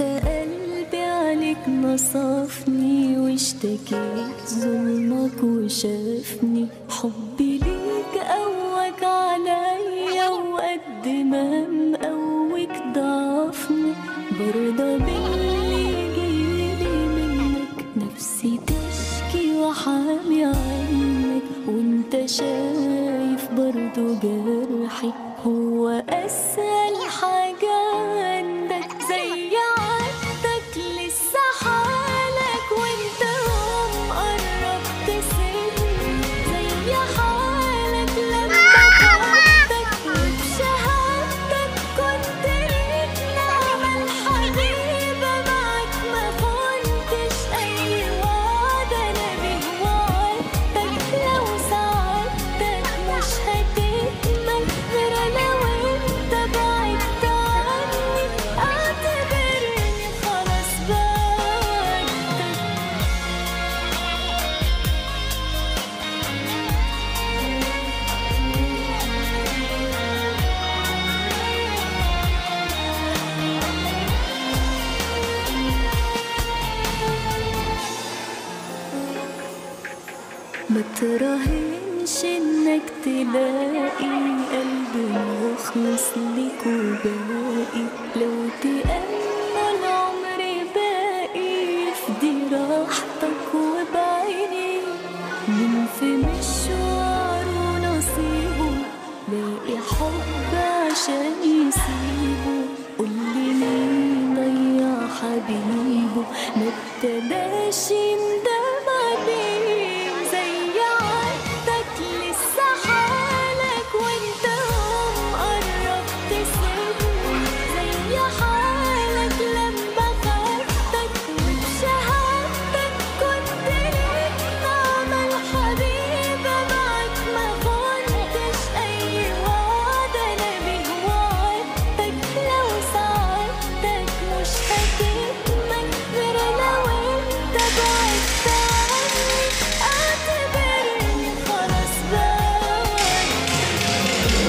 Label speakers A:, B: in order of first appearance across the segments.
A: انت قلبي عليك نصفني واشتكيت ظلمك وشافني حبي ليك قوك عليا وقد ما مقوك ضعفني برضى باللي جايلي منك نفسي تشكي وحامي عنك وانت شايف برضو جرحي هو أسهل حاجة عندك زي عادتك لسه حالك وانت مقرب تسيبني زي حالك لما خدتك وبشهادتك كنت ليك نعمة الحبيبة معاك ما كنتش أي وعد أنا بيه وعدتك لو ساعدتك مش هتكمل غير أنا وأنت بعدت عني اعتبرني خلاص بعدتك ما تراهنش انك تلاقي قلب مخلص ليك وباقي لو تأمل عمري باقي يفدي راحتك وبعيني من في مشوار ونصيبه لاقي حب عشان يسيبه قولي مين ضيع حبيبه ما ابتداش يندم عليه زي عادتك لسه حالك وانت مقرب تسيبني زي حالك لما خدتك وبشهادتك كنت ليك نعمة الحبيبة معاك ما كنتش أي وعد أنا بيه وعدتك لو ساعدتك مش هتكمل غير أنا وأنت بعدت عني اعتبرني خلاص بعدت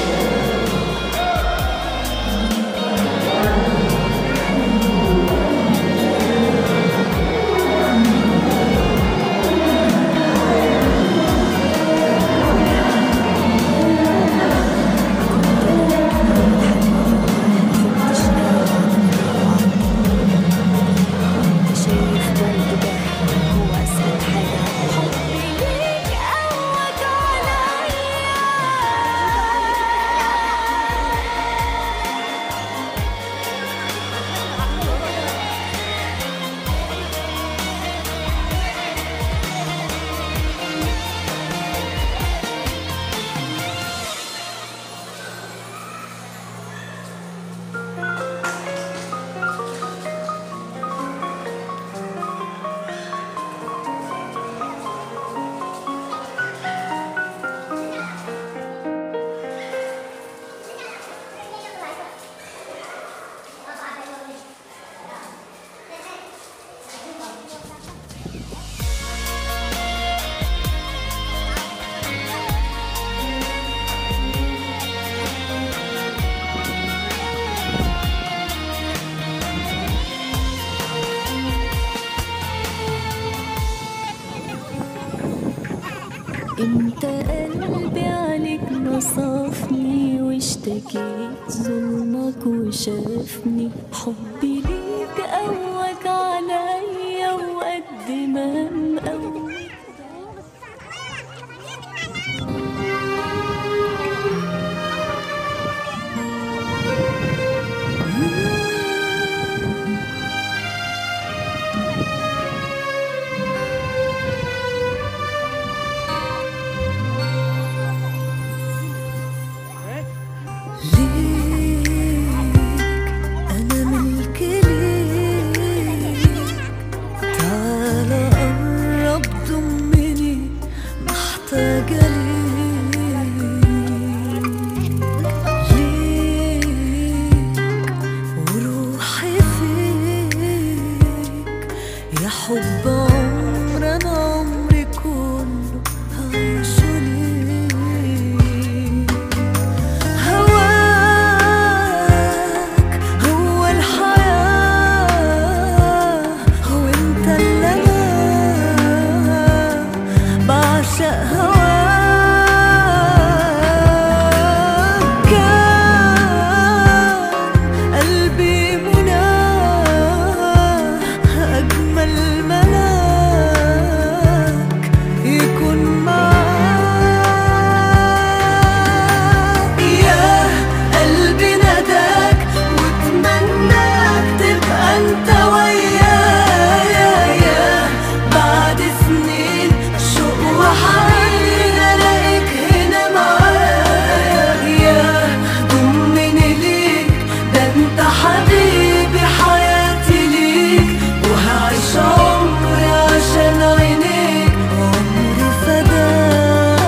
A: شايف برضه ده هو أسهل حاجة حبي ليك قوك عليا انت قلبي عليك نصفني واشتكيت ظلمك وشافني حبي ليك قوك عليا وقد ما مقوي
B: ليك أنا ملك ليك تعالى قرب ضمني محتاجة ليك ليك وروحي فيك يا حب عمر أنا عمري كله هعيشه ليك هواك هو الحياة بعشق هواك كان قلبي مناه أجمل ملاك يكون معاك يا قلبي نداك واتمناك تبقى انت ويايا يا بعد سنين شوق وحنين الاقيك هنا معايا يا ضمني ليك ده انت حبيبي حياتي ليك وهعيش عمري عشان عينيك عمري فداك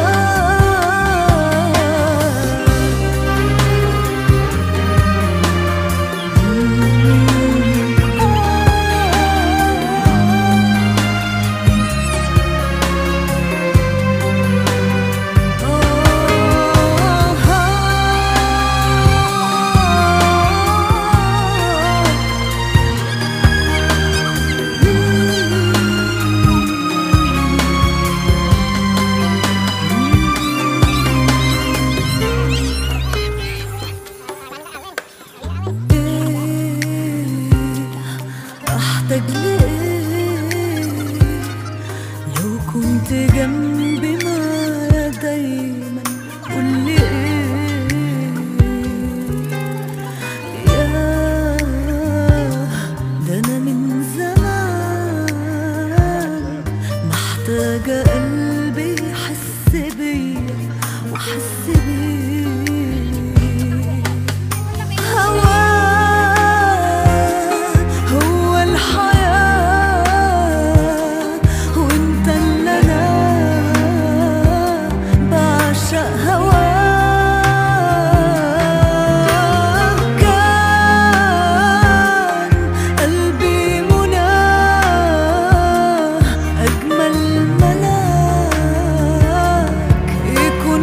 B: احتاج لايه لو كنت جنبي معايا دايما قولي ايه يا ده انا من زمان محتاجة قلبي يحس بيا واحس بيه هواه هو الحياة وانت اللي انا بعشق هواه كان قلبي مناه أجمل ملاك يكون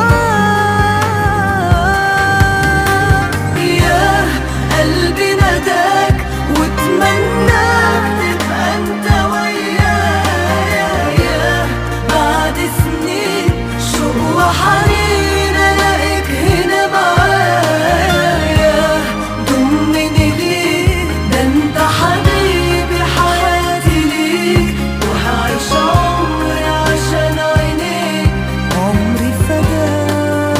B: معاك يا قلبي نداك واتمناك تبقى انت ويايا يا بعد سنين شوق وحنين الاقيك هنا معايا يا ضمني ليك ده انت حبيبي حياتي ليك وهعيش عمري عشان عينيك عمري فداك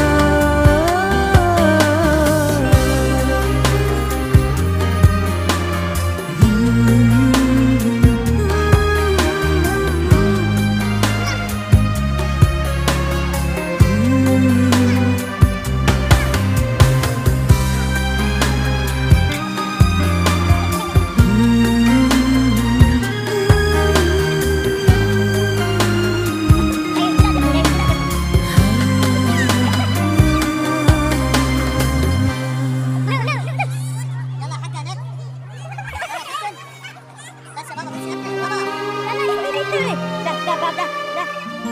C: يلا حاجة هناك بس يا بابا بس يا بابا ده ده ده ده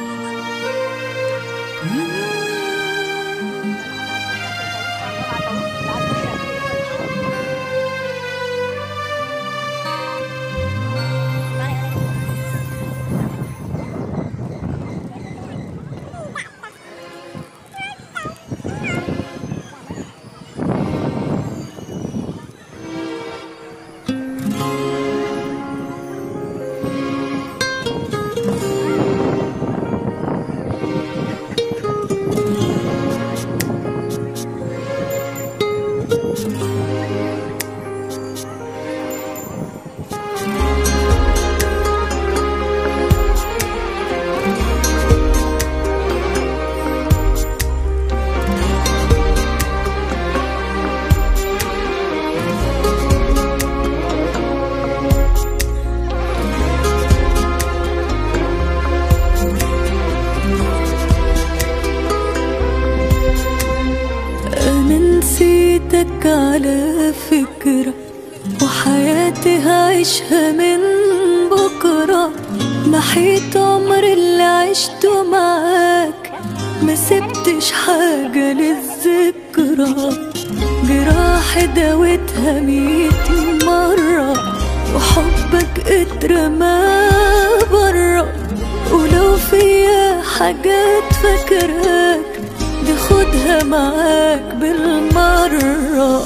C: أنا نسيتك على فكرة وحياتي هعيشها من بكرة محيط عمر اللي عشته معاك ما سبتش حاجة للذكرى جراح داوتها ميت مرة وحبك اترمى برا ولو فيا
B: حاجات فاكراك دي خدها معاك بالمرة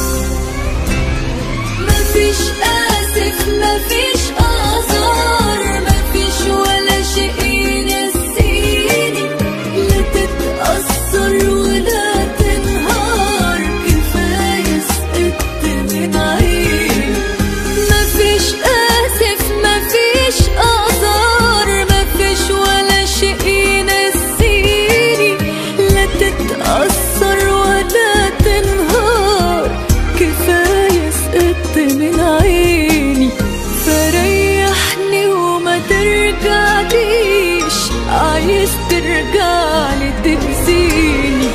B: مفيش آسف مفيش آثار مفيش ولا شيء ينسيني لا تتأثر ولا تنهار كفاية سقطت من عيني مفيش آسف مفيش آثار مفيش ولا شيء ينسيني لا تتأثر ولا تنهار كفاية سقطت من عيني فريحني وما ترجعليش عايز ترجعلي تأذيني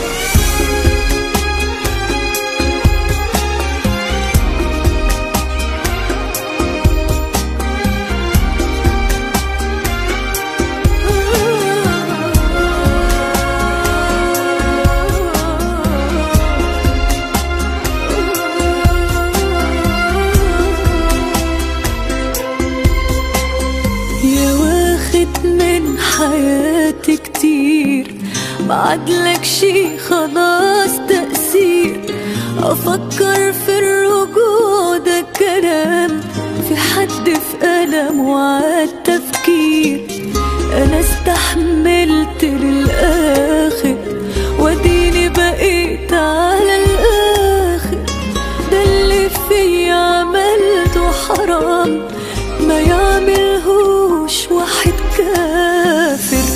B: يا واخد من حياتي كتير بعدلك شي خلاص تأثير أفكر في الرجوع ده كلام في حد في ألم وعاد تفكير أنا استحملت للآخر وديني بقيت على الآخر ده اللي فيا عملته حرام ما يعملهوش واحد كافر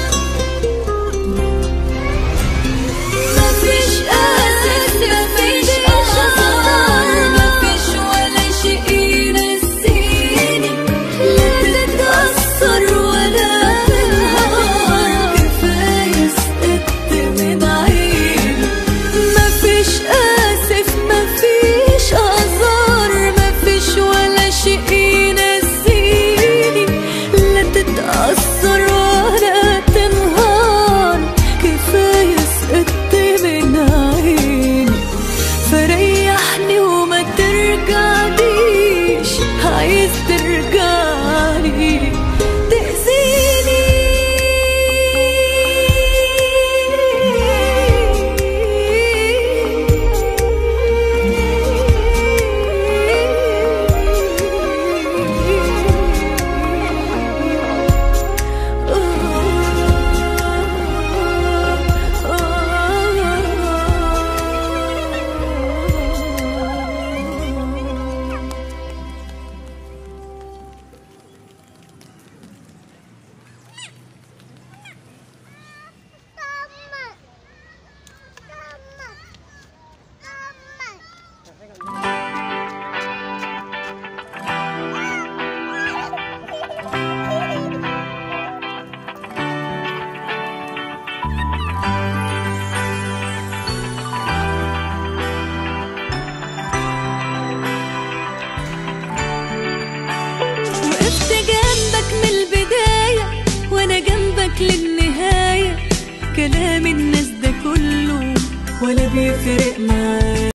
B: مفيش آسف مفيش أخطار مفيش ولا شيء ينسيني لا تتأثر ولا تنهار كفاية سقطت من عيني مفيش آسف مفيش أعذار مفيش ولا شيء ينسيني لا تتأثر ولا تنهار كفاية سقطت من عيني فريحني وما ترجعليش عايز ترجعلي تأذيني وقفت جنبك من البداية وانا جنبك للنهاية كلام الناس ده كله ولا بيفرق معايا